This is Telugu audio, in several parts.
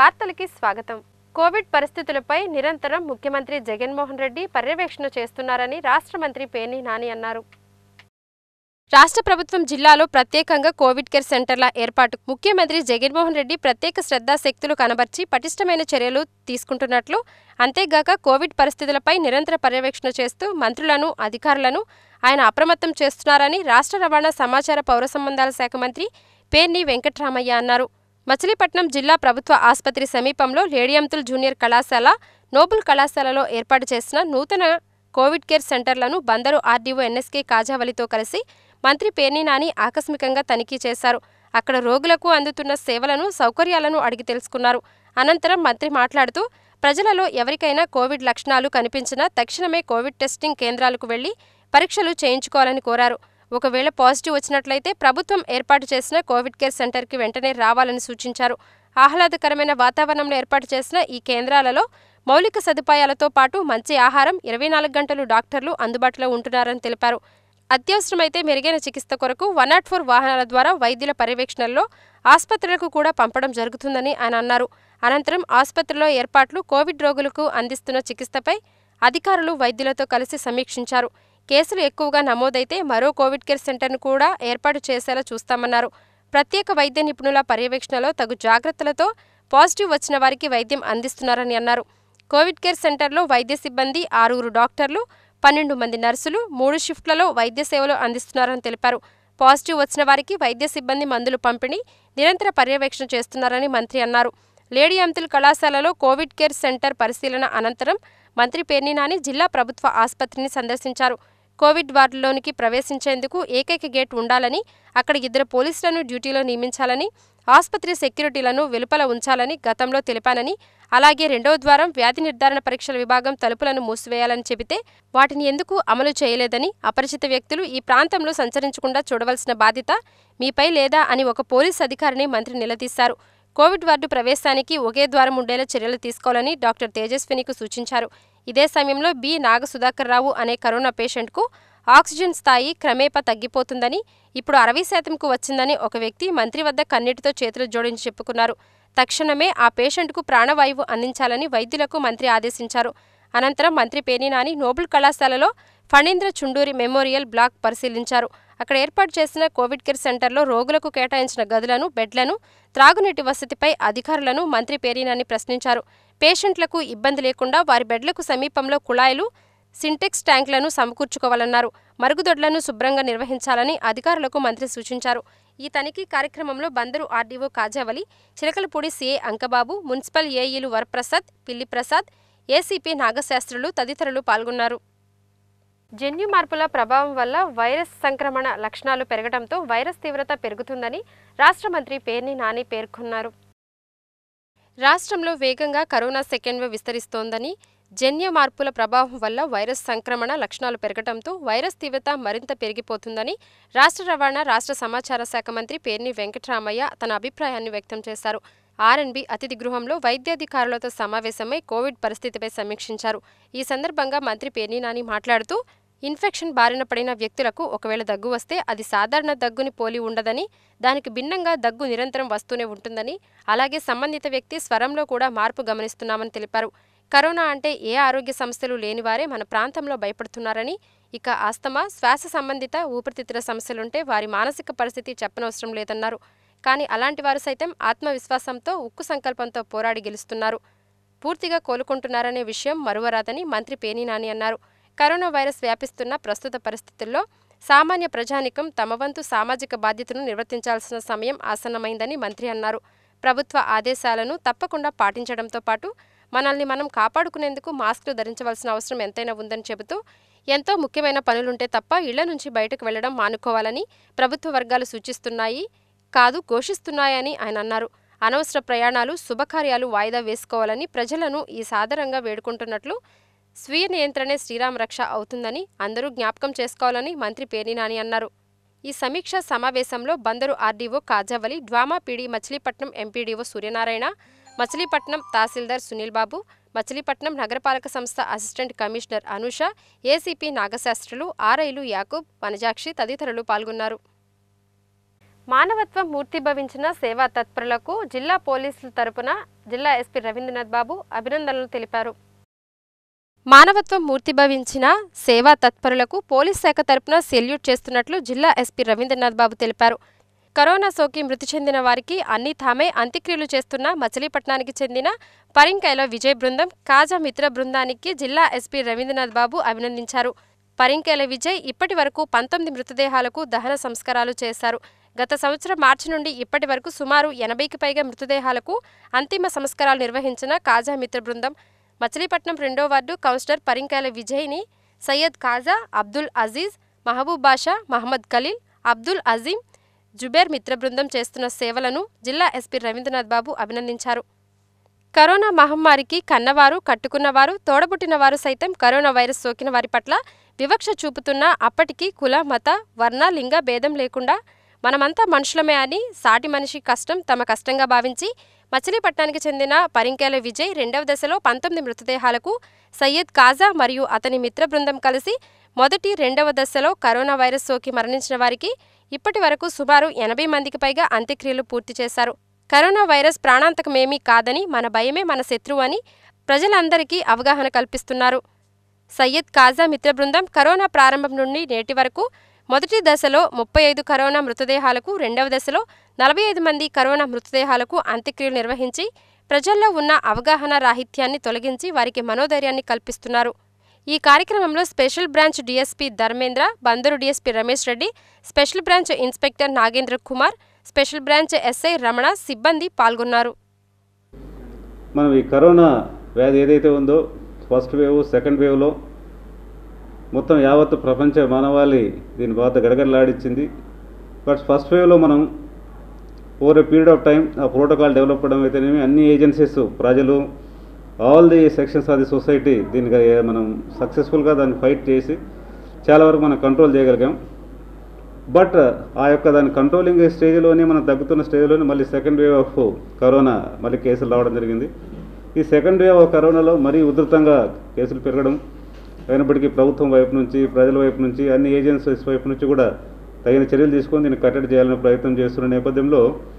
వార్తలకి స్వాగతం కోవిడ్ పరిస్థితులపై నిరంతరం ముఖ్యమంత్రి జగన్మోహన్ రెడ్డి పర్యవేక్షణ చేస్తున్నారని రాష్ట్ర మంత్రి పేర్ని నాని అన్నారు రాష్ట్ర ప్రభుత్వం జిల్లాలో ప్రత్యేకంగా కోవిడ్ కేర్ సెంటర్ల ఏర్పాటు ముఖ్యమంత్రి జగన్మోహన్ రెడ్డి ప్రత్యేక శ్రద్ధాశక్తులు కనబర్చి పటిష్టమైన చర్యలు తీసుకుంటున్నట్లు అంతేగాక కోవిడ్ పరిస్థితులపై నిరంతర పర్యవేక్షణ చేస్తూ మంత్రులను అధికారులను ఆయన అప్రమత్తం చేస్తున్నారని రాష్ట్ర రవాణా సమాచార పౌర సంబంధాల శాఖ మంత్రి పేర్ని వెంకట్రామయ్య అన్నారు మచిలీపట్నం జిల్లా ప్రభుత్వ ఆసుపత్రి సమీపంలో లేడియంతుల్ జూనియర్ కళాశాల నోబుల్ కళాశాలలో ఏర్పాటు చేసిన నూతన కోవిడ్ కేర్ సెంటర్లను బందరు ఆర్డీఓ ఎన్ఎస్కే కాజావలితో కలిసి మంత్రి పేర్ని నాని ఆకస్మికంగా తనిఖీ చేశారు అక్కడ రోగులకు అందుతున్న సేవలను సౌకర్యాలను అడిగి తెలుసుకున్నారు అనంతరం మంత్రి మాట్లాడుతూ ప్రజలలో ఎవరికైనా కోవిడ్ లక్షణాలు కనిపించినా తక్షణమే కోవిడ్ టెస్టింగ్ కేంద్రాలకు వెళ్లి పరీక్షలు చేయించుకోవాలని కోరారు ఒకవేళ పాజిటివ్ వచ్చినట్లయితే ప్రభుత్వం ఏర్పాటు చేసిన కోవిడ్ కేర్ సెంటర్కి వెంటనే రావాలని సూచించారు ఆహ్లాదకరమైన వాతావరణంలో ఏర్పాటు చేసిన ఈ కేంద్రాలలో మౌలిక సదుపాయాలతో పాటు మంచి ఆహారం ఇరవై నాలుగు గంటలు డాక్టర్లు అందుబాటులో ఉంటున్నారని తెలిపారు అత్యవసరమైతే మెరుగైన చికిత్స కొరకు వన్ నాట్ ఫోర్ వాహనాల ద్వారా వైద్యుల పర్యవేక్షణలో ఆసుపత్రులకు కూడా పంపడం జరుగుతుందని ఆయన అన్నారు అనంతరం ఆసుపత్రిలో ఏర్పాట్లు కోవిడ్ రోగులకు అందిస్తున్న చికిత్సపై అధికారులు వైద్యులతో కలిసి సమీక్షించారు కేసులు ఎక్కువగా నమోదైతే మరో కోవిడ్ కేర్ సెంటర్ను కూడా ఏర్పాటు చేసేలా చూస్తామన్నారు ప్రత్యేక వైద్య నిపుణుల పర్యవేక్షణలో తగు జాగ్రత్తలతో పాజిటివ్ వచ్చిన వారికి వైద్యం అందిస్తున్నారని అన్నారు కోవిడ్ కేర్ సెంటర్లో వైద్య సిబ్బంది ఆరుగురు డాక్టర్లు పన్నెండు మంది నర్సులు మూడు షిఫ్ట్లలో వైద్య సేవలు అందిస్తున్నారని తెలిపారు పాజిటివ్ వచ్చిన వారికి వైద్య సిబ్బంది మందులు పంపిణీ నిరంతర పర్యవేక్షణ చేస్తున్నారని మంత్రి అన్నారు లేడీ అంతుల్ కళాశాలలో కోవిడ్ కేర్ సెంటర్ పరిశీలన అనంతరం మంత్రి పేర్ని నాని జిల్లా ప్రభుత్వ ఆసుపత్రిని సందర్శించారు కోవిడ్ వార్డులోనికి ప్రవేశించేందుకు ఏకైక గేట్ ఉండాలని అక్కడ ఇద్దరు పోలీసులను డ్యూటీలో నియమించాలని ఆసుపత్రి సెక్యూరిటీలను వెలుపల ఉంచాలని గతంలో తెలిపానని అలాగే రెండో ద్వారం వ్యాధి నిర్ధారణ పరీక్షల విభాగం తలుపులను మూసివేయాలని చెబితే వాటిని ఎందుకు అమలు చేయలేదని అపరిచిత వ్యక్తులు ఈ ప్రాంతంలో సంచరించకుండా చూడవలసిన బాధ్యత మీపై లేదా అని ఒక పోలీస్ అధికారిని మంత్రి నిలదీశారు కోవిడ్ వార్డు ప్రవేశానికి ఒకే ద్వారం ఉండేలా చర్యలు తీసుకోవాలని డాక్టర్ తేజస్వినికి సూచించారు ఇదే సమయంలో బి నాగసుధాకర్ రావు అనే కరోనా పేషెంట్కు ఆక్సిజన్ స్థాయి క్రమేపా తగ్గిపోతుందని ఇప్పుడు అరవై శాతంకు వచ్చిందని ఒక వ్యక్తి మంత్రి వద్ద కన్నీటితో చేతులు జోడించి చెప్పుకున్నారు తక్షణమే ఆ పేషెంట్కు ప్రాణవాయువు అందించాలని వైద్యులకు మంత్రి ఆదేశించారు అనంతరం మంత్రి పేర్ని నాని నోబుల్ కళాశాలలో ఫణీంద్ర చుండూరి మెమోరియల్ బ్లాక్ పరిశీలించారు అక్కడ ఏర్పాటు చేసిన కోవిడ్ కేర్ సెంటర్లో రోగులకు కేటాయించిన గదులను బెడ్లను త్రాగునీటి వసతిపై అధికారులను మంత్రి పేరినాని ప్రశ్నించారు పేషెంట్లకు ఇబ్బంది లేకుండా వారి బెడ్లకు సమీపంలో కుళాయిలు సింటెక్స్ ట్యాంకులను సమకూర్చుకోవాలన్నారు మరుగుదొడ్లను శుభ్రంగా నిర్వహించాలని అధికారులకు మంత్రి సూచించారు ఈ తనిఖీ కార్యక్రమంలో Bandar RDO Kajavali Chilakalapudi CA Ankababu municipal ఏఈలు వరప్రసాద్ పిల్లి ప్రసాద్ ఏసీపీ నాగశాస్త్రులు తదితరులు పాల్గొన్నారు జన్యు మార్పుల ప్రభావం వల్ల వైరస్ సంక్రమణ లక్షణాలు పెరగడంతో వైరస్ తీవ్రత పెరుగుతుందని రాష్ట్ర మంత్రి పేర్ని నాని పేర్కొన్నారు రాష్ట్రంలో వేగంగా కరోనా సెకండ్ వేవ్ విస్తరిస్తోందని జన్య మార్పుల ప్రభావం వల్ల వైరస్ సంక్రమణ లక్షణాలు పెరగడంతో వైరస్ తీవ్రత మరింత పెరిగిపోతుందని రాష్ట్ర రవాణా రాష్ట్ర సమాచార శాఖ మంత్రి పేర్ని వెంకటరామయ్య తన అభిప్రాయాన్ని వ్యక్తం చేశారు ఆర్ఎన్బి అతిథి గృహంలో వైద్యాధికారులతో సమావేశమై కోవిడ్ పరిస్థితిపై సమీక్షించారు ఈ సందర్భంగా మంత్రి పేర్ని నాని మాట్లాడుతూ ఇన్ఫెక్షన్ బారిన పడిన వ్యక్తులకు ఒకవేళ దగ్గు వస్తే అది సాధారణ దగ్గుని పోలి ఉండదని దానికి భిన్నంగా దగ్గు నిరంతరం వస్తూనే ఉంటుందని అలాగే సంబంధిత వ్యక్తి స్వరంలో కూడా మార్పు గమనిస్తున్నామని తెలిపారు కరోనా అంటే ఏ ఆరోగ్య సమస్యలు లేనివారే మన ప్రాంతంలో భయపడుతున్నారని ఇక ఆస్తమా శ్వాస సంబంధిత ఊపిరితిత్తుల సమస్యలుంటే వారి మానసిక పరిస్థితి చెప్పనవసరం లేదన్నారు కానీ అలాంటి వారు సైతం ఆత్మవిశ్వాసంతో ఉక్కు సంకల్పంతో పోరాడి గెలుస్తున్నారు పూర్తిగా కోలుకుంటున్నారనే విషయం మరువరాదని మంత్రి పేని నాని అన్నారు కరోనా వైరస్ వ్యాపిస్తున్న ప్రస్తుత పరిస్థితుల్లో సామాన్య ప్రజానికం తమ వంతు సామాజిక బాధ్యతను నిర్వర్తించాల్సిన సమయం ఆసన్నమైందని మంత్రి అన్నారు ప్రభుత్వ ఆదేశాలను తప్పకుండా పాటించడంతో పాటు మనల్ని మనం కాపాడుకునేందుకు మాస్కులు ధరించవలసిన అవసరం ఎంతైనా ఉందని చెబుతూ ఎంతో ముఖ్యమైన పనులుంటే తప్ప ఇళ్ల నుంచి బయటకు వెళ్లడం మానుకోవాలని ప్రభుత్వ వర్గాలు సూచిస్తున్నాయి కాదు ఘోషిస్తున్నాయని ఆయన అన్నారు అనవసర ప్రయాణాలు శుభకార్యాలు వాయిదా వేసుకోవాలని ప్రజలను ఈ సాదరంగా వేడుకుంటున్నట్లు స్వీయ నియంత్రణే శ్రీరామ రక్ష అవుతుందని అందరూ జ్ఞాపకం చేసుకోవాలని మంత్రి పేర్ని నాని అన్నారు ఈ సమీక్ష సమావేశంలో Bandar RDO Kajavali DWAMA PD Machilipatnam MPDO Suryanarayana Machilipatnam tahsildar Sunil Babu Machilipatnam నగరపాలక సంస్థ assistant commissioner Anusha ACP Nagasastrulu ఆర్ఐలు యాకూబ్ వనజాక్షి తదితరులు పాల్గొన్నారు మానవత్వం మూర్తిభవించిన సేవా తత్పరులకు జిల్లా పోలీసుల తరపున జిల్లా ఎస్పీ రవీంద్రనాథ్ బాబు అభినందనలు తెలిపారు మానవత్వం మూర్తిభవించిన సేవా తత్పరులకు పోలీస్ శాఖ తరపున సెల్యూట్ చేస్తున్నట్లు జిల్లా ఎస్పీ రవీంద్రనాథ్ బాబు తెలిపారు కరోనా సోకి మృతి చెందిన వారికి అన్ని తామే అంత్యక్రియలు చేస్తున్న మచిలీపట్నానికి చెందిన పరింకాయల విజయ్ బృందం కాజా మిత్ర బృందానికి జిల్లా ఎస్పీ రవీంద్రనాథ్ బాబు అభినందించారు పరింకేల విజయ్ ఇప్పటి వరకు పంతొమ్మిది మృతదేహాలకు దహన సంస్కారాలు చేశారు గత సంవత్సరం మార్చి నుండి ఇప్పటి వరకు సుమారు ఎనభైకి పైగా మృతదేహాలకు అంతిమ సంస్కారాలు నిర్వహించిన కాజా మిత్ర బృందం మచిలీపట్నం రెండో వార్డు కౌన్సిలర్ పరింకాయల విజయ్ని సయ్యద్ కాజా అబ్దుల్ అజీజ్ మహబూబ్ బాషా మహమ్మద్ ఖలీల్ అబ్దుల్ అజీం జుబేర్ మిత్ర బృందం చేస్తున్న సేవలను జిల్లా ఎస్పీ రవీంద్రనాథ్ బాబు అభినందించారు కరోనా మహమ్మారికి కన్నవారు కట్టుకున్నవారు తోడబుట్టినవారు సైతం కరోనా వైరస్ సోకిన వారి పట్ల వివక్ష చూపుతున్న అప్పటికి కుల మత వర్ణ లింగ భేదం లేకుండా మనమంతా మనుషులమే అని సాటి మనిషి కష్టం తమ కష్టంగా భావించి మచిలీపట్నానికి చెందిన పరింకేల విజయ్ రెండవ దశలో పంతొమ్మిది మృతదేహాలకు సయ్యద్ కాజా మరియు అతని మిత్ర బృందం కలిసి మొదటి రెండవ దశలో కరోనా వైరస్ సోకి మరణించిన వారికి ఇప్పటి వరకు సుమారు ఎనభై మందికి పైగా అంత్యక్రియలు పూర్తి చేశారు కరోనా వైరస్ ప్రాణాంతకమేమీ కాదని మన భయమే మన శత్రువు అని ప్రజలందరికీ అవగాహన కల్పిస్తున్నారు సయ్యద్ కాజా మిత్ర బృందం కరోనా ప్రారంభం నుండి నేటి వరకు మొదటి దశలో ముప్పై ఐదు కరోనా మృతదేహాలకు రెండవ దశలో నలభై ఐదు మంది కరోనా మృతదేహాలకు అంత్యక్రియలు నిర్వహించి ప్రజల్లో ఉన్న అవగాహన రాహిత్యాన్ని తొలగించి వారికి మనోధైర్యాన్ని కల్పిస్తున్నారు ఈ కార్యక్రమంలో special branch DSP Dharmendra Bandar DSP Ramesh Reddy special branch inspector Nagendra Kumar special branch SI Ramana సిబ్బంది పాల్గొన్నారు మనం ఈ కరోనా వ్యాధి ఏదైతే ఉందో ఫస్ట్ వేవ్ సెకండ్ వేవ్లో మొత్తం యావత్తు ప్రపంచ మానవాళి దీని బాధ గడగడలాడించింది బట్ ఫస్ట్ వేవ్లో మనం over a period of time ఆ ప్రోటోకాల్ డెవలప్ అవ్వడం అయితేనేమి అన్ని ఏజెన్సీస్ ప్రజలు all the sections of the society దీనికి మనం సక్సెస్ఫుల్గా దాన్ని ఫైట్ చేసి చాలా వరకు మనం కంట్రోల్ చేయగలిగాం బట్ ఆ యొక్క దాని కంట్రోలింగ్ స్టేజ్లోనే మనం తగ్గుతున్న స్టేజ్లోనే మళ్ళీ సెకండ్ వేవ్ ఆఫ్ కరోనా మళ్ళీ కేసులు రావడం జరిగింది ఈ సెకండ్ వేవ్ ఆఫ్ కరోనాలో మరీ ఉధృతంగా కేసులు పెరగడం అయినప్పటికీ ప్రభుత్వం వైపు నుంచి ప్రజల వైపు నుంచి అన్ని ఏజెన్సీస్ వైపు నుంచి కూడా తగిన చర్యలు తీసుకొని దీన్ని కట్టడి చేయాలని ప్రయత్నం చేస్తున్న నేపథ్యంలో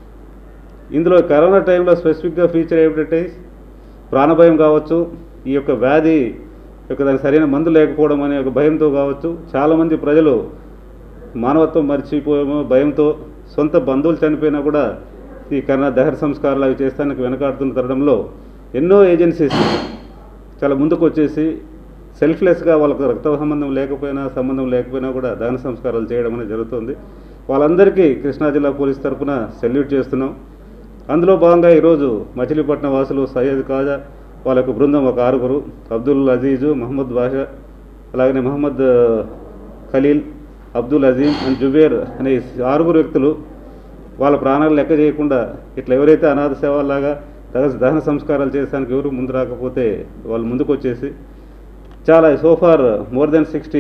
ఇందులో కరోనా టైంలో స్పెసిఫిక్గా ఫీచర్ ఏమిటంటే ప్రాణభయం కావచ్చు ఈ యొక్క వ్యాధి యొక్క దానికి సరైన మందు లేకపోవడం అనే ఒక భయంతో కావచ్చు చాలామంది ప్రజలు మానవత్వం మర్చిపోయేమో భయంతో సొంత బంధువులు చనిపోయినా కూడా ఈ కరోనా దహన సంస్కారాలు అవి చేస్తానికి వెనకాడుతున్న తరుణంలో ఎన్నో ఏజెన్సీస్ చాలా ముందుకు వచ్చేసి సెల్ఫ్లెస్గా వాళ్ళకు రక్త సంబంధం లేకపోయినా సంబంధం లేకపోయినా కూడా దహన సంస్కారాలు చేయడం అనేది జరుగుతుంది వాళ్ళందరికీ కృష్ణా జిల్లా పోలీస్ తరఫున సెల్యూట్ చేస్తున్నాం అందులో భాగంగా ఈరోజు మచిలీపట్నం వాసులు సయ్యద్ కాజా వాళ్ళ యొక్క బృందం ఒక ఆరుగురు అబ్దుల్ అజీజు మహమ్మద్ బాషా అలాగనే మహమ్మద్ ఖలీల్ అబ్దుల్ అజీం అండ్ జుబేర్ అనే ఈ ఆరుగురు వ్యక్తులు వాళ్ళ ప్రాణాలు లెక్క చేయకుండా ఇట్లా ఎవరైతే అనాథ సేవలాగా దహన దహన సంస్కారాలు చేసానికి ఎవరు ముందు రాకపోతే వాళ్ళు ముందుకు వచ్చేసి చాలా సోఫార్ మోర్ దెన్ సిక్స్టీ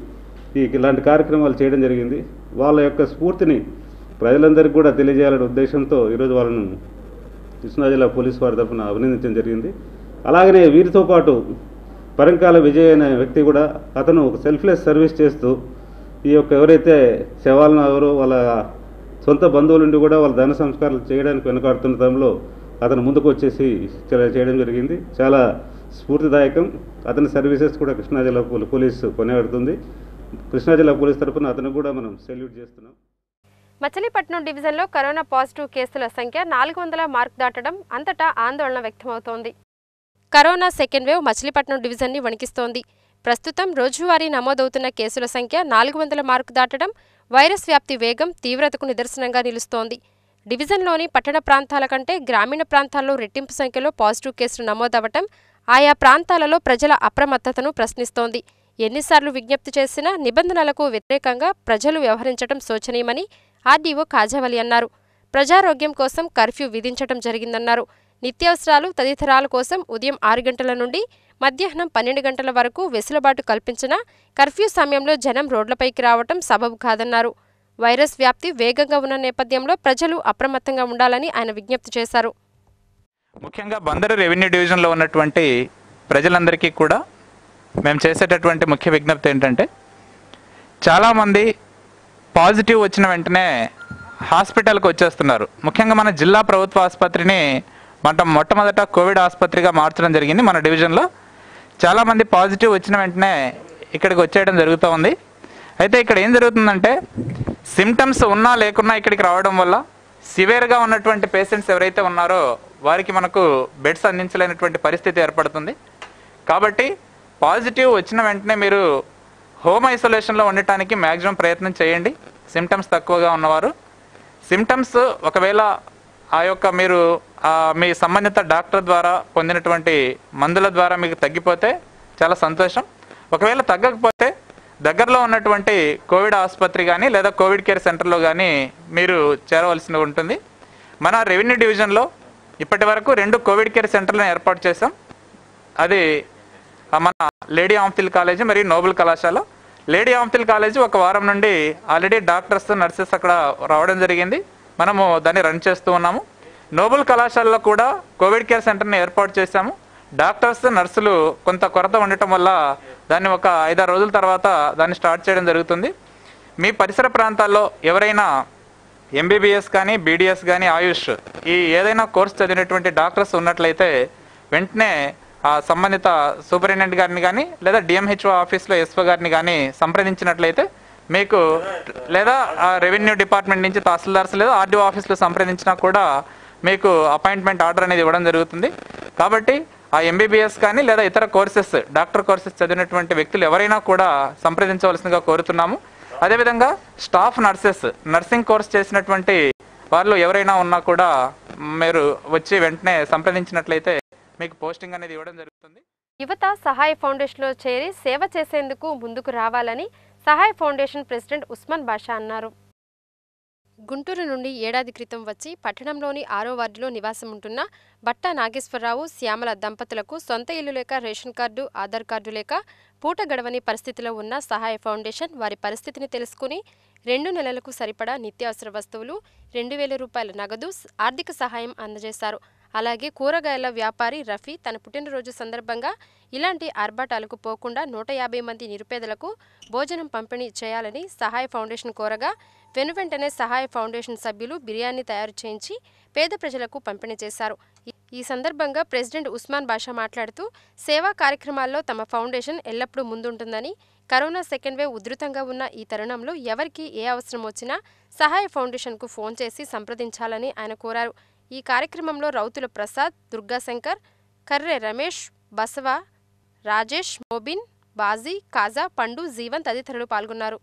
ఈ ఇలాంటి కార్యక్రమాలు చేయడం జరిగింది వాళ్ళ యొక్క స్ఫూర్తిని ప్రజలందరికీ కూడా తెలియజేయాలనే ఉద్దేశంతో ఈరోజు వాళ్ళను కృష్ణా జిల్లా పోలీసు వారి తరఫున అభినందించడం జరిగింది అలాగనే వీరితో పాటు పరంకాల విజయ్ అనే వ్యక్తి కూడా అతను ఒక సెల్ఫ్లెస్ సర్వీస్ చేస్తూ ఈ యొక్క ఎవరైతే శవాలను ఎవరో వాళ్ళ సొంత బంధువుల నుండి కూడా వాళ్ళ ధన సంస్కారాలు చేయడానికి వెనుకాడుతున్న తరంలో అతను ముందుకు వచ్చేసి చే- చేయడం జరిగింది చాలా స్ఫూర్తిదాయకం అతని సర్వీసెస్ కూడా కృష్ణా జిల్లా పోలీ- పోలీసు కొనియాడుతుంది కృష్ణా జిల్లా పోలీస్ తరఫున అతను కూడా మనం సెల్యూట్ చేస్తున్నాం మచిలీపట్నం డివిజన్లో కరోనా పాజిటివ్ కేసుల సంఖ్య నాలుగు వందల మార్క్ దాటడం అంతటా ఆందోళన వ్యక్తమవుతోంది కరోనా సెకండ్ వేవ్ మచిలీపట్నం డివిజన్ని వణికిస్తోంది ప్రస్తుతం రోజువారీ నమోదవుతున్న కేసుల సంఖ్య నాలుగు వందల మార్కు దాటడం వైరస్ వ్యాప్తి వేగం తీవ్రతకు నిదర్శనంగా నిలుస్తోంది డివిజన్లోని పట్టణ ప్రాంతాల కంటే గ్రామీణ ప్రాంతాల్లో రెట్టింపు సంఖ్యలో పాజిటివ్ కేసులు నమోదవటం ఆయా ప్రాంతాలలో ప్రజల అప్రమత్తతను ప్రశ్నిస్తోంది ఎన్నిసార్లు విజ్ఞప్తి చేసినా నిబంధనలకు వ్యతిరేకంగా ప్రజలు వ్యవహరించడం శోచనీయమని ఆర్డీఓ కాజావలి అన్నారు ప్రజారోగ్యం కోసం కర్ఫ్యూ విధించడం జరిగిందన్నారు నిత్యావసరాలు తదితరాల కోసం ఉదయం ఆరు గంటల నుండి మధ్యాహ్నం పన్నెండు గంటల వరకు వెసులుబాటు కల్పించినా కర్ఫ్యూ సమయంలో జనం రోడ్లపైకి రావటం సబబు కాదన్నారు వైరస్ వ్యాప్తి వేగంగా ఉన్న నేపథ్యంలో ప్రజలు అప్రమత్తంగా ఉండాలని ఆయన విజ్ఞప్తి చేశారు ముఖ్యంగా బందరు రెవెన్యూ డివిజన్లో ఉన్నటువంటి ప్రజలందరికీ కూడా మేము చేసేటటువంటి ముఖ్య విజ్ఞప్తి ఏంటంటే చాలామంది పాజిటివ్ వచ్చిన వెంటనే హాస్పిటల్కి వచ్చేస్తున్నారు ముఖ్యంగా మన జిల్లా ప్రభుత్వ ఆసుపత్రిని మన మొట్టమొదట కోవిడ్ ఆసుపత్రిగా మార్చడం జరిగింది మన డివిజన్లో చాలామంది పాజిటివ్ వచ్చిన వెంటనే ఇక్కడికి వచ్చేయడం జరుగుతూ ఉంది అయితే ఇక్కడ ఏం జరుగుతుందంటే సిమ్టమ్స్ ఉన్నా లేకున్నా ఇక్కడికి రావడం వల్ల సివియర్గా ఉన్నటువంటి పేషెంట్స్ ఎవరైతే ఉన్నారో వారికి మనకు బెడ్స్ అందించలేనటువంటి పరిస్థితి ఏర్పడుతుంది కాబట్టి పాజిటివ్ వచ్చిన వెంటనే మీరు హోమ్ ఐసోలేషన్లో ఉండటానికి మ్యాక్సిమం ప్రయత్నం చేయండి సిమ్టమ్స్ తక్కువగా ఉన్నవారు సిమ్టమ్స్ ఒకవేళ ఆ యొక్క మీరు ఆ, మీ సంబంధిత డాక్టర్ ద్వారా పొందినటువంటి మందుల ద్వారా మీకు తగ్గిపోతే చాలా సంతోషం ఒకవేళ తగ్గకపోతే దగ్గరలో ఉన్నటువంటి కోవిడ్ ఆసుపత్రి కానీ లేదా కోవిడ్ కేర్ సెంటర్లో కానీ మీరు చేరవలసి ఉంటుంది మన రెవెన్యూ డివిజన్లో ఇప్పటి వరకు రెండు కోవిడ్ కేర్ సెంటర్లను ఏర్పాటు చేశాం అది ఆ, మన లేడీ ఆంఫిల్ కాలేజీ మరియు నోబెల్ కళాశాల లేడీ ఆంఫిల్ కాలేజీ ఒక వారం నుండి ఆల్రెడీ డాక్టర్స్ నర్సెస్ అక్కడ రావడం జరిగింది మనము దాన్ని రన్ చేస్తూ ఉన్నాము నోబెల్ కళాశాలలో కూడా కోవిడ్ కేర్ సెంటర్ని ఏర్పాటు చేశాము డాక్టర్స్ నర్సులు కొంత కొరత ఉండటం వల్ల దాన్ని ఒక ఐదారు రోజుల తర్వాత దాన్ని స్టార్ట్ చేయడం జరుగుతుంది మీ పరిసర ప్రాంతాల్లో ఎవరైనా ఎంబీబీఎస్ కానీ బీడీఎస్ కానీ ఆయుష్ ఈ ఏదైనా కోర్స్ చదివినటువంటి డాక్టర్స్ ఉన్నట్లయితే వెంటనే ఆ సంబంధిత సూపరింటెండెంట్ గారిని కానీ లేదా డిఎంహెచ్ఓ ఆఫీస్లో ఎస్ఓ గారిని కానీ సంప్రదించినట్లయితే మీకు లేదా ఆ రెవెన్యూ డిపార్ట్మెంట్ నుంచి తహసీల్దార్స్ లేదా ఆర్డీఓ ఆఫీస్లో సంప్రదించినా కూడా మీకు అపాయింట్మెంట్ ఆర్డర్ అనేది ఇవ్వడం జరుగుతుంది కాబట్టి ఆ ఎంబీబీఎస్ కానీ లేదా ఇతర కోర్సెస్ డాక్టర్ కోర్సెస్ చదివినటువంటి వ్యక్తులు ఎవరైనా కూడా సంప్రదించవలసిందిగా కోరుతున్నాము అదేవిధంగా స్టాఫ్ నర్సెస్ నర్సింగ్ కోర్స్ చేసినటువంటి వాళ్ళు ఎవరైనా ఉన్నా కూడా మీరు వచ్చి వెంటనే సంప్రదించినట్లయితే మీకు పోస్టింగ్ అనేది ఇవ్వడం జరుగుతుంది యువత సహాయ ఫౌండేషన్లో చేరి సేవ చేసేందుకు ముందుకు రావాలని సహాయ ఫౌండేషన్ ప్రెసిడెంట్ ఉస్మాన్ బాషా అన్నారు గుంటూరు నుండి ఏడాది క్రితం వచ్చి పట్టణంలోని ఆరో వార్డులో నివాసం ఉంటున్న బట్టా నాగేశ్వరరావు శ్యామల దంపతులకు సొంత ఇల్లు లేక రేషన్ కార్డు ఆధార్ కార్డు లేక పూట గడవని పరిస్థితిలో ఉన్న సహాయ ఫౌండేషన్ వారి పరిస్థితిని తెలుసుకుని రెండు నెలలకు సరిపడా నిత్యావసర వస్తువులు రెండు వేల రూపాయల నగదు స్- ఆర్థిక సహాయం అందజేశారు అలాగే కూరగాయల వ్యాపారి రఫీ తన పుట్టినరోజు సందర్భంగా ఇలాంటి ఆర్భాటాలకు పోకుండా నూట యాభై మంది నిరుపేదలకు భోజనం పంపిణీ చేయాలని సహాయ ఫౌండేషన్ కోరగా వెనువెంటనే సహాయ ఫౌండేషన్ సభ్యులు బిర్యానీ తయారు చేయించి పేద ప్రజలకు పంపిణీ చేశారు ఈ- ఈ సందర్భంగా ప్రెసిడెంట్ ఉస్మాన్ బాషా మాట్లాడుతూ సేవా కార్యక్రమాల్లో తమ ఫౌండేషన్ ఎల్లప్పుడూ ముందుంటుందని కరోనా సెకండ్ వేవ్ ఉధృతంగా ఉన్న ఈ తరుణంలో ఎవరికి ఏ అవసరం వచ్చినా సహాయ ఫౌండేషన్కు ఫోన్ చేసి సంప్రదించాలని ఆయన కోరారు ఈ కార్యక్రమంలో రౌతుల ప్రసాద్ దుర్గాశంకర్ కర్రె రమేష్ బసవ రాజేష్ మోబిన్ బాజీ కాజా పండు జీవన్ తదితరులు పాల్గొన్నారు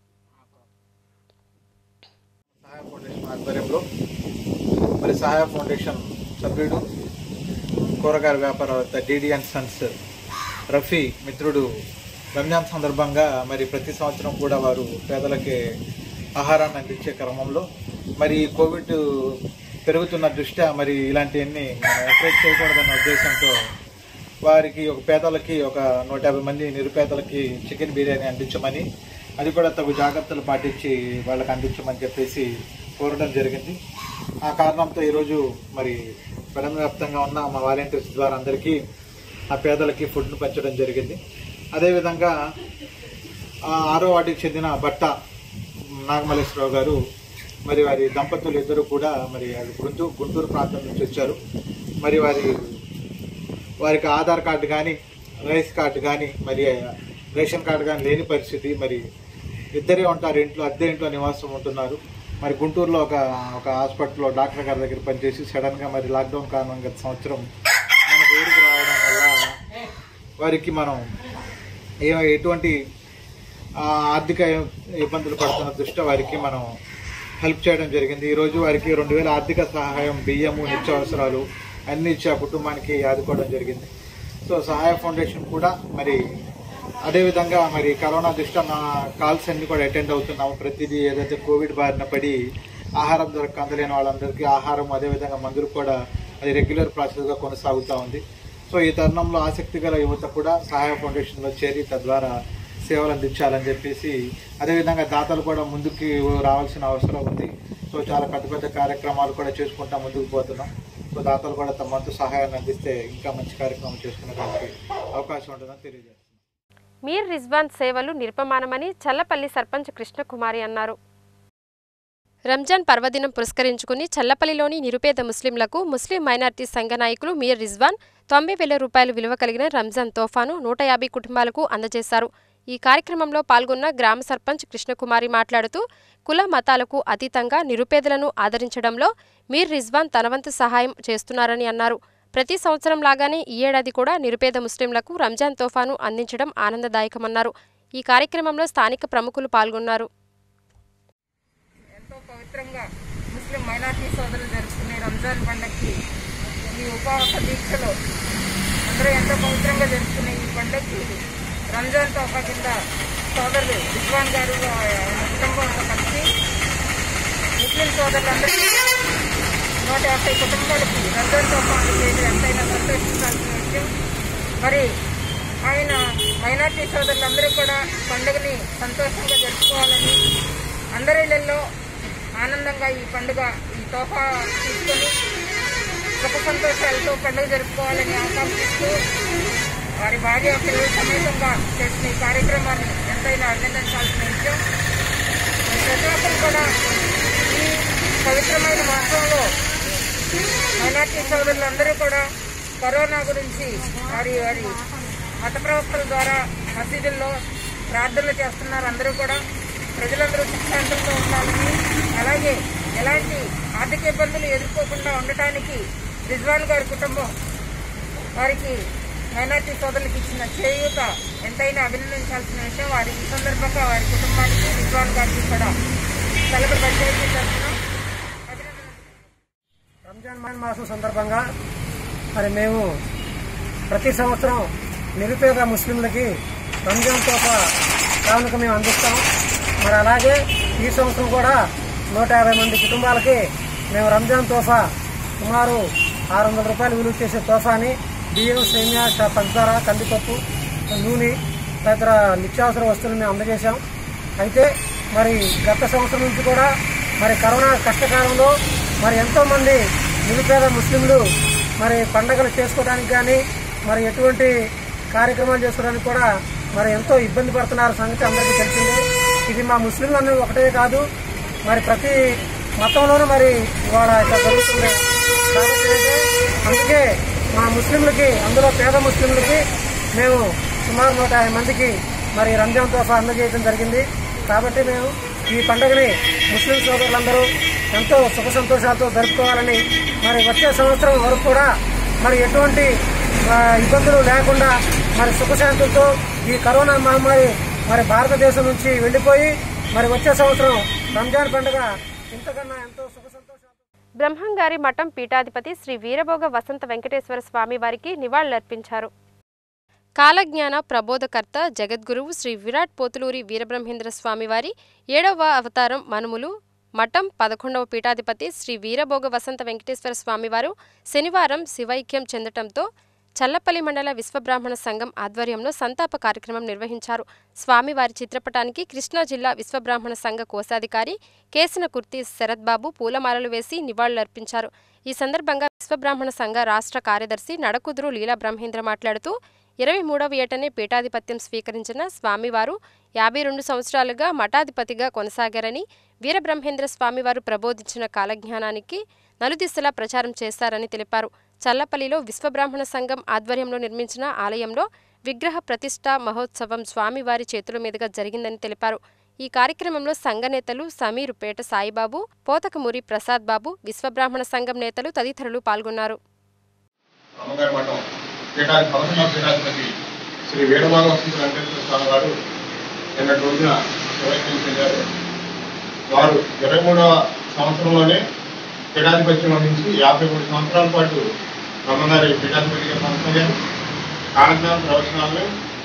సహాయ ఫౌండేషన్ ఆధ్వర్యంలో మరి సహాయ ఫౌండేషన్ సభ్యుడు కూరగాయల వ్యాపారవేత్త డిడి అండ్ సన్స్ రఫీ మిత్రుడు రంజాన్ సందర్భంగా మరి ప్రతి సంవత్సరం కూడా వారు పేదలకి ఆహారాన్ని అందించే క్రమంలో మరి ఈ కోవిడ్ పెరుగుతున్న దృష్ట్యా మరి ఇలాంటివన్నీ మనం ఎంకరేజ్ చేయకూడదన్న ఉద్దేశంతో వారికి ఒక పేదలకి ఒక నూట యాభై మంది నిరుపేదలకి చికెన్ బిర్యానీ అందించమని అది కూడా తగు జాగ్రత్తలు పాటించి వాళ్ళకి అందించమని చెప్పేసి కోరడం జరిగింది ఆ కారణంతో ఈరోజు మరి వ్యాప్తంగా ఉన్న మా వాలంటీర్స్ ద్వారా అందరికీ ఆ పేదలకి ఫుడ్ను పంచడం జరిగింది అదేవిధంగా ఆ ఆరో వార్డుకి చెందిన బట్ట నాగమల్లేశ్వరరావు గారు మరి వారి దంపతులు ఇద్దరు కూడా మరి అది గుంటూరు గుంటూరు ప్రాంతం నుంచి వచ్చారు మరి వారి వారికి ఆధార్ కార్డు కానీ రైస్ కార్డు కానీ మరి రేషన్ కార్డు కానీ లేని పరిస్థితి మరి ఇద్దరే ఉంటారు ఇంట్లో అద్దె ఇంట్లో నివాసం ఉంటున్నారు మరి గుంటూరులో ఒక ఒక హాస్పిటల్లో డాక్టర్ గారి దగ్గర పనిచేసి సడన్గా మరి లాక్డౌన్ కారణంగా గత సంవత్సరం మనకు ఊరికి రావడం వల్ల వారికి మనం ఏ ఎటువంటి ఆ, ఆర్థిక ఇబ్బందులు పడుతున్న దృష్ట్యా వారికి మనం హెల్ప్ చేయడం జరిగింది ఈరోజు వారికి రెండు వేల ఆర్థిక సహాయం బియ్యము నిత్యావసరాలు అన్ని ఇచ్చి ఆ కుటుంబానికి ఆదుకోవడం జరిగింది సో సహాయ ఫౌండేషన్ కూడా మరి అదేవిధంగా మరి కరోనా దృష్ట్యా నా కాల్స్ అన్ని కూడా అటెండ్ అవుతున్నాము ప్రతిదీ ఏదైతే కోవిడ్ బారిన పడి ఆహారం దొరక అందలేని వాళ్ళందరికీ ఆహారం అదేవిధంగా మందులు కూడా అది రెగ్యులర్ ప్రాసెస్గా కొనసాగుతూ ఉంది సో ఈ తరుణంలో ఆసక్తి గల యువత కూడా సహాయ ఫౌండేషన్లో చేరి తద్వారా సేవలు అందించాలని చెప్పేసి అదేవిధంగా దాతలు కూడా ముందుకి రావాల్సిన అవసరం ఉంది సో చాలా పెద్ద పెద్ద కార్యక్రమాలు కూడా చేసుకుంటా ముందుకు పోతున్నాం సో దాతలు కూడా తమ వంతు సహాయాన్ని అందిస్తే ఇంకా మంచి కార్యక్రమం చేసుకునేదానికి అవకాశం ఉంటుందని తెలియజేస్తున్నాం మీర్ రిజ్వాన్ సేవలు నిర్పమానమని చల్లపల్లి సర్పంచ్ కృష్ణకుమారి అన్నారు రంజాన్ పర్వదినం పురస్కరించుకుని చల్లపల్లిలోని నిరుపేద ముస్లింలకు ముస్లిం మైనార్టీ సంఘ నాయకులు మీర్ రిజ్వాన్ తొంభై వేల రూపాయలు విలువ కలిగిన రంజాన్ తోఫాను నూట యాభై కుటుంబాలకు అందజేశారు ఈ కార్యక్రమంలో పాల్గొన్న గ్రామ సర్పంచ్ కృష్ణకుమారి మాట్లాడుతూ కుల మతాలకు అతీతంగా నిరుపేదలను ఆదరించడంలో మీర్ రిజ్వాన్ తనవంతు సహాయం చేస్తున్నారని అన్నారు ప్రతి సంవత్సరం లాగానే ఈ ఏడాది కూడా నిరుపేద ముస్లింలకు రంజాన్ తోఫాను అందించడం ఆనందదాయకమన్నారు ఈ కార్యక్రమంలో స్థానిక ప్రముఖులు పాల్గొన్నారు ఎంతో పవిత్రంగా ముస్లిం మైనార్టీ సోదరులు జరుపుకునే రంజాన్ పండగకి ఈ ఉపవాస దీక్షలో అందరూ ఎంతో పవిత్రంగా జరుపుకునే ఈ పండగకి రంజాన్ తోఫా కింద సోదరులు రిజ్వాన్ గారు ఆయన కుటుంబంతో కలిసి ముస్లిం సోదరులందరికీ నూట యాభై కుటుంబాలకి రంజాన్ తోఫా అందజేయడం ఎంతైనా సంతోషించాల్సిన విషయం మరి ఆయన మైనార్టీ సోదరులందరూ కూడా పండుగని సంతోషంగా జరుపుకోవాలని అందరి ఇళ్లలో ఆనందంగా ఈ పండుగ ఈ తోఫా తీసుకొని సుఖ సంతోషాలతో పండుగ జరుపుకోవాలని ఆకాంక్షిస్తూ వారి భార్య పిల్లల సమేతంగా చేసిన ఈ కార్యక్రమాన్ని ఎంతైనా అభినందించాల్సిన విషయం మరి ప్రతి ఒక్కరు కూడా ఈ పవిత్రమైన మాసంలో మైనార్టీ సోదరులందరూ కూడా కరోనా గురించి వారి వారి మత ప్రవక్తల ద్వారా మసీదుల్లో ప్రార్థనలు చేస్తున్నారు అందరూ కూడా ప్రజలందరూ సుఖశాంతంతో ఉండాలని అలాగే ఎలాంటి ఆర్థిక ఇబ్బందులు ఎదుర్కోకుండా ఉండటానికి రిజ్వాన్ గారి కుటుంబం వారికి మైనార్టీ సోదరులకు ఇచ్చిన చేయూత ఎంతైనా అభినందించాల్సిన విషయం వారి ఈ సందర్భంగా వారి కుటుంబానికి రిజ్వాన్ గారికి కూడా కలగ పంచాయతీ తరఫున అభినందనలు రంజాన్ మాన్ మాసం సందర్భంగా మరి మేము ప్రతి సంవత్సరం నిరుపేద ముస్లింలకి రంజాన్ తోఫా కానుక మేము అందిస్తాం మరి అలాగే ఈ సంవత్సరం కూడా నూట యాభై మంది కుటుంబాలకి మేము రంజాన్ తోఫా సుమారు ఆరు వందల రూపాయలు విలువ చేసే తోఫాని బియ్యం సేమియా చ- పంచదార కందిపప్పు నూనె తదితర నిత్యావసర వస్తువులు మేము అందజేశాం అయితే మరి గత సంవత్సరం నుంచి కూడా మరి కరోనా కష్టకాలంలో మరి ఎంతో మంది నిరుపేద ముస్లింలు మరి పండగలు చేసుకోవడానికి కానీ మరి ఎటువంటి కార్యక్రమాలు చేసుకోవడానికి కూడా మరి ఎంతో ఇబ్బంది పడుతున్నారు సంగతి అందరికీ తెలిసిందే ఇది మా ముస్లింలు అనేది ఒకటే కాదు మరి ప్రతి మతంలోనూ మరి ఇవాళ ఇట్లా జరుగుతుంది కాబట్టి ఏంటంటే అందుకే మా ముస్లింలకి అందులో పేద ముస్లింలకి మేము సుమారు నూట యాభై మందికి మరి రంజాన్ తోఫా అందజేయడం జరిగింది కాబట్టి మేము ఈ పండుగని ముస్లిం సోదరులందరూ ఎంతో సుఖ సంతోషాలతో జరుపుకోవాలని మరి వచ్చే సంవత్సరం వరకు కూడా మరి ఎటువంటి ఆ, ఇబ్బందులు లేకుండా మరి సుఖశాంతులతో ఈ కరోనా మహమ్మారి మరి భారతదేశం నుంచి వెళ్ళిపోయి మరి వచ్చే సంవత్సరం రంజాన్ పండుగ ఇంతకన్నా ఎంతో సుఖ సంతోషాలు బ్రహ్మంగారి మఠం పీఠాధిపతి శ్రీ వీరభోగ వసంత వెంకటేశ్వర స్వామి వారికి నివాళులర్పించారు కాలజ్ఞాన ప్రబోధకర్త జగద్గురువు శ్రీ విరాట్ పోతులూరి వీరబ్రహ్మేంద్ర స్వామివారి ఏడవ అవతారం మనుములు మఠం పదకొండవ పీఠాధిపతి శ్రీ వీరభోగ వసంత వెంకటేశ్వర స్వామివారు శనివారం శివైక్యం చెందటంతో చల్లపల్లి మండల విశ్వబ్రాహ్మణ సంఘం ఆధ్వర్యంలో సంతాప కార్యక్రమం నిర్వహించారు స్వామివారి చిత్రపటానికి కృష్ణా జిల్లా విశ్వబ్రాహ్మణ సంఘ కోశాధికారి కేసిన కుర్తి శరత్ బాబు పూలమాలలు వేసి నివాళులర్పించారు ఈ సందర్భంగా విశ్వబ్రాహ్మణ సంఘ రాష్ట్ర కార్యదర్శి నడకుదురు లీలా బ్రహ్మేంద్ర మాట్లాడుతూ ఇరవై మూడవ ఏటనే పీఠాధిపత్యం స్వీకరించిన స్వామివారు యాభై రెండు సంవత్సరాలుగా మఠాధిపతిగా కొనసాగారని వీరబ్రహ్మేంద్ర స్వామివారు ప్రబోధించిన కాలజ్ఞానానికి నలుదిశలా ప్రచారం చేస్తారని తెలిపారు చల్లపల్లిలో విశ్వబ్రాహ్మణ సంఘం ఆధ్వర్యంలో నిర్మించిన ఆలయంలో విగ్రహ ప్రతిష్ఠా మహోత్సవం స్వామివారి చేతుల మీదుగా జరిగిందని తెలిపారు ఈ కార్యక్రమంలో సంఘ నేతలు సమీరు పేట సాయిబాబు పోతకమూరి ప్రసాద్ బాబు విశ్వబ్రాహ్మణ సంఘం నేతలు తదితరులు పాల్గొన్నారు అమ్మగారి మఠం పీఠాధి పదకొండవ పీఠాధిపతి శ్రీ వేణుమాల వసంత వెంకటేశ్వర స్వామి వారు నిన్నటి రోజున శివైక్యం చెందారు వారు ఇరవై మూడవ సంవత్సరంలోనే పీఠాధిపత్యం వహించి యాభై మూడు సంవత్సరాల పాటు బ్రహ్మగారి పీఠాధిపతిగా కొనసాగారు కాలజ్ఞాన ప్రవచనాలను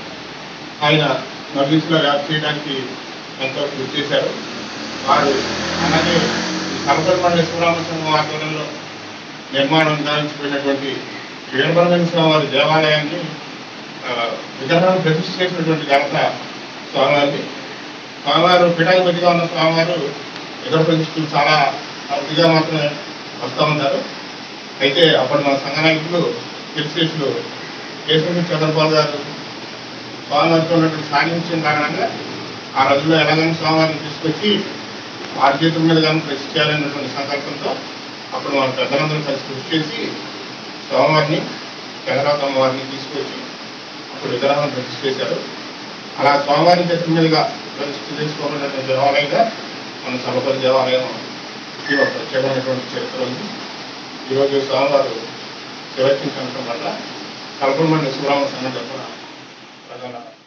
ఆయన నలుదిశలో వ్యాప్తి చేయడానికి ఎంతో కృషి చేశారు వారు అలాగే ఈ కనపల్లి మండలి శివరామ సంఘం ఆధ్వర్యంలో నిర్మాణం గావించిపోయినటువంటి వీరబ్రహ్మణ్య స్వామి వారి దేవాలయాన్ని ఆ, విగ్రహాన్ని ప్రతిష్ఠ చేసినటువంటి ఘనత స్వామివారిది స్వామివారు పీఠాధిపతిగా ఉన్న స్వామివారు విగ్రహ ప్రతిష్ఠలు చాలా అతిగా మాత్రమే వస్తూ ఉంటారు అయితే అప్పుడు మన సంఘ నాయకులు తెలిసేసులు కేశవ చంద్రబాబు గారు స్వామివారితో ఉన్నటువంటి సాన్నిహిత్యం కారణంగా ఆ రోజుల్లో ఎలాగైనా స్వామివారిని తీసుకొచ్చి వారి చేతుల మీద కానీ ప్రతిష్ఠ చేయాలనేటువంటి సంకల్పంతో అప్పుడు మన పెద్దలందరూ కలిసి కృషి చేసి స్వామివారిని చంద్రనాథ అమ్మవారిని తీసుకొచ్చి అప్పుడు విగ్రహాలను ప్రతిష్ఠ చేశారు అలా స్వామివారి చేతుల మీదుగా ప్రతిష్ఠ చేసుకోవాలనేటువంటి దేవాలయంగా మన సర్వపల్లి దేవాలయం ఇది ఒక ప్రత్యేకమైనటువంటి చరిత్ర ఉంది ఈరోజు స్వామివారు శివచించడం వల్ల కల్పమండి శివరామ సంఘటన ప్రధాన